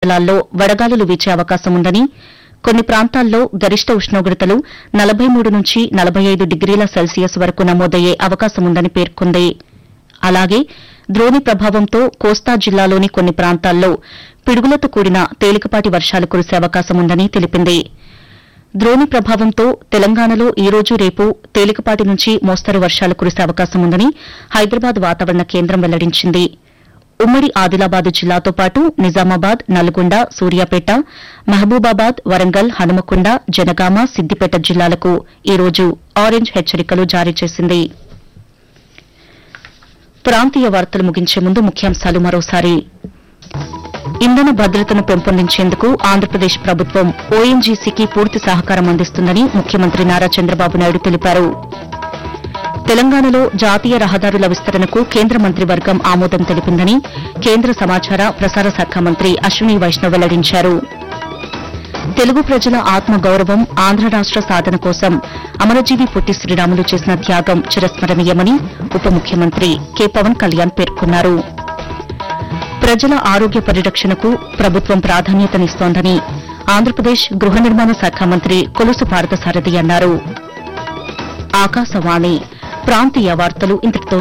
మండలాల్లో వడగాలులు వీచే అవకాశం ఉందని కొన్ని ప్రాంతాల్లో గరిష్ట ఉష్ణోగ్రతలు నలభై మూడు నుంచి నలభై ఐదు డిగ్రీల సెల్సియస్ వరకు నమోదయ్యే అవకాశం ఉందని పేర్కొంది అలాగే ద్రోణి ప్రభావంతో కోస్తా జిల్లాలోని కొన్ని ప్రాంతాల్లో పిడుగులతో కూడిన తేలికపాటి వర్షాలు కురిసే అవకాశం ఉందని తెలిపింది ద్రోణి ప్రభావంతో తెలంగాణలో ఈ రోజు రేపు తేలికపాటి నుంచి మోస్తరు వర్షాలు కురిసే అవకాశం ఉందని హైదరాబాద్ వాతావరణ కేంద్రం వెల్లడించింది ఉమ్మడి ఆదిలాబాద్ జిల్లాతో పాటు నిజామాబాద్ నల్గొండ సూర్యాపేట మహబూబాబాద్ వరంగల్ హనుమకొండ జనగామ సిద్దిపేట జిల్లాలకు ఈ రోజు ఆరెంజ్ హెచ్చరికలు జారీ చేసింది ప్రాంతీయ వార్తలు ముగించే ముందు ముఖ్యాంశాలు మరోసారి ఇంధన భద్రతను పెంపొందించేందుకు ఆంధ్రప్రదేశ్ ప్రభుత్వం ఓఎన్జీసీకి పూర్తి సహకారం అందిస్తుందని ముఖ్యమంత్రి నారా చంద్రబాబు నాయుడు తెలిపారు తెలంగాణలో జాతీయ రహదారుల విస్తరణకు కేంద్ర మంత్రివర్గం ఆమోదం తెలిపిందని కేంద్ర సమాచార ప్రసార శాఖ మంత్రి అశ్విని వైష్ణవ్ వెల్లడించారు తెలుగు ప్రజల ఆత్మ గౌరవం ఆంధ్ర రాష్ట సాధన కోసం అమరజీవి పొట్టి శ్రీరాములు చేసిన త్యాగం చిరస్మరణీయమని ఉప ముఖ్యమంత్రి కె పవన్ కళ్యాణ్ పేర్కొన్నారు ప్రజల ఆరోగ్య పరిరక్షణకు ప్రభుత్వం ప్రాధాన్యతనిస్తోందని ఆంధ్రప్రదేశ్ గృహ నిర్మాణ శాఖ మంత్రి కొలుసు పార్థసారథి అన్నారు ఆకాశవాణి ప్రాంతీయ వార్తలు ఇంతటితో